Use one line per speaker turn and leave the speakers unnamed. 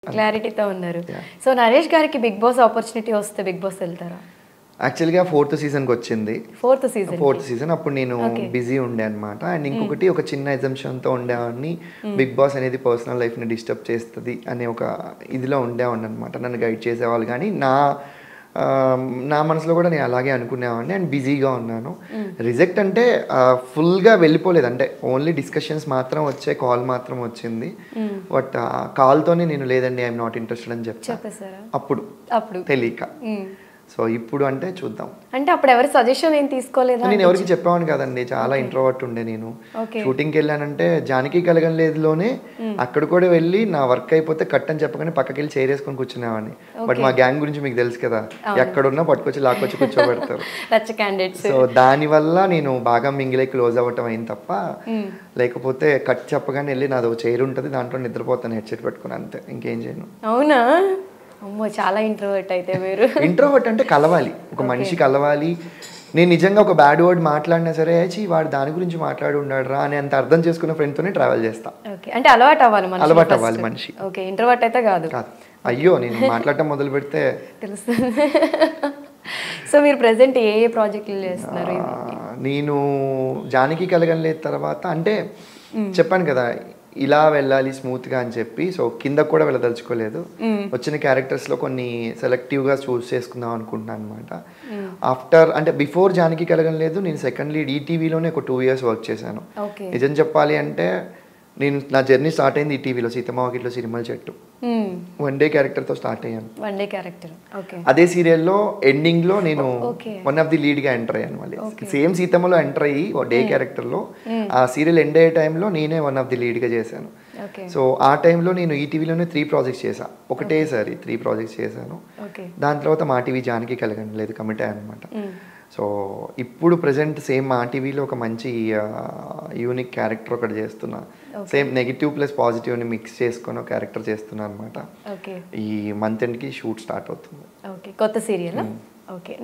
క్లారిటీతో ఉన్నారు సో నరేష్ గారికి బిగ్ బాస్ ఆపర్చునిటీ వస్తే బిగ్ బాస్ వెళ్తారా
యాక్చువల్గా ఫోర్త్ సీజన్కి వచ్చింది
ఫోర్త్ సీజన్
ఫోర్త్ సీజన్ అప్పుడు నేను
Okay.
బిజీ ఉండే అనమాట అండ్ ఇంకొకటి ఒక చిన్న ఎగ్జంప్షన్తో ఉండేవాడిని బిగ్ బాస్ అనేది పర్సనల్ లైఫ్ని డిస్టర్బ్ చేస్తుంది అనే ఒక ఇదిలో ఉండేవాడిని అనమాట నన్ను గైడ్ చేసేవాళ్ళు కానీ నా ఆ, నా మనసులో కూడా నేను అలాగే అనుకునేవాడిని అండ్ బిజీగా ఉన్నాను రిజెక్ట్ అంటే ఫుల్గా వెళ్ళిపోలేదు అంటే ఓన్లీ డిస్కషన్స్ మాత్రం వచ్చే కాల్ మాత్రం వచ్చింది బట్ కాల్తోనే నేను లేదండి ఐఎమ్ నాట్ ఇంట్రెస్టెడ్ అని చెప్పాను
చెప్పేశారా
అప్పుడు
అప్పుడు
తెలియక
మ్మ్.
సో ఇప్పుడు అంటే చూద్దాం
అంటే అప్పుడు ఎవరి సజెషన్ ఏం తీసుకోలేదా
నేను ఎవరికి చెప్పాను కదండి చాలా ఇంట్రోవర్ట్ ఉండే నేను
Okay.
షూటింగ్కి వెళ్ళానంటే జానకి కలగలేదులోనే అక్కడ కూడా వెళ్ళి నా వర్క్ అయిపోతే కట్ అని చెప్పగానే పక్కకి వెళ్ళి చేరేసుకొని కూర్చునేవాడిని బట్ మా గ్యాంగ్ గురించి మీకు తెలుసు కదా ఎక్కడున్నా పట్టుకొచ్చి లాక్కొచ్చి కూర్చోబెడతారు
రచ్చ క్యాండిడేట్స్
సో దాని వల్ల నేను బాగా మింగిలై క్లోజ్ అవ్వటం అయింది తప్ప లేకపోతే కట్ చెప్పగానే వెళ్ళి నాది ఒక చైర్ ఉంటుంది దాంట్లో నిద్రపోతాను హెడ్సెట్ పెట్టుకుని అంతే ఇంకేం చేయను
అవునా అమ్మో చాలా ఇంట్రోవర్ట్ అయితే మీరు
ఇంట్రోవర్ట్ అంటే కలవాలి ఒక మనిషి కలవాలి నేను నిజంగా ఒక బ్యాడ్ వర్డ్ మాట్లాడినా సరే చీ వాడు దాని గురించి మాట్లాడి ఉన్నాడు రా అని అంత అర్థం చేసుకున్న ఫ్రెండ్తోనే ట్రావెల్ చేస్తా
ఓకే అంటే అలవాటు అవ్వాలి మనిషి
అలవాటు అవ్వాలి మనిషి
ఓకే ఇంట్రోవర్ట్ అయితే కాదు
కాదు అయ్యో నేను మాట్లాడటం మొదలు పెడితే
తెలుస్తుంది సో మీరు ప్రెసెంట్ ఏ ఏ ప్రాజెక్టులు చేస్తున్నారు
ఆ, నేను జానకి కలగలేదు తర్వాత అంటే చెప్పాను కదా ఇలా వెళ్ళాలి స్మూత్ గా అని చెప్పి సో కింద కూడా వెళ్ళదలుచుకోలేదు వచ్చిన క్యారెక్టర్స్ లో కొన్ని సెలెక్టివ్ గా చూస్ చేసుకుందాం అనుకుంటున్నాను అనమాట ఆఫ్టర్ అంటే బిఫోర్ జానకి కలగం లేదు నేను సెకండ్ లీడ్ ఈటీవీలోనే ఒక టూ ఇయర్స్ వర్క్ చేశాను
ఓకే
నిజం చెప్పాలి అంటే నేను నా జర్నీ స్టార్ట్ అయింది ఈటీవీలో సీతమ్మ వాకిట్లో సిరిమల చెట్టు వన్ డే క్యారెక్టర్తో స్టార్ట్ అయ్యాను
వన్ డే క్యారెక్టర్ ఓకే
అదే సీరియల్లో ఎండింగ్ లో నేను
Okay.
One of the lead గా ఎంటర్ అయ్యాను మళ్ళీ సేమ్ సీతమ్మలో ఎంటర్ అయ్యి ఓ డే క్యారెక్టర్ లో ఆ సీరియల్ ఎండ్ అయ్యే టైంలో నేనే వన్ ఆఫ్ ది లీడ్ గా చేశాను
ఓకే
సో ఆ టైంలో నేను ఈటీవీలోనే త్రీ ప్రాజెక్ట్స్ చేశాను ఒకటేసారి త్రీ ప్రాజెక్ట్స్ చేశాను
ఓకే
దాని తర్వాత మా టీవీ జానకి కలగండి లేదు కమిట్ అయ్యానమాట సో ఇప్పుడు ప్రజెంట్ సేమ్ మా టీవీలో ఒక మంచి యూనిక్ క్యారెక్టర్ ఒకటి చేస్తున్నా సేమ్ నెగిటివ్ ప్లస్ పాజిటివ్ని మిక్స్ చేసుకొని ఒక క్యారెక్టర్ చేస్తున్నా అనమాట
ఓకే
ఈ మంత్ ఎండ్కి షూట్ స్టార్ట్ అవుతుంది
ఓకే కొత్త సీరియల్ ఓకే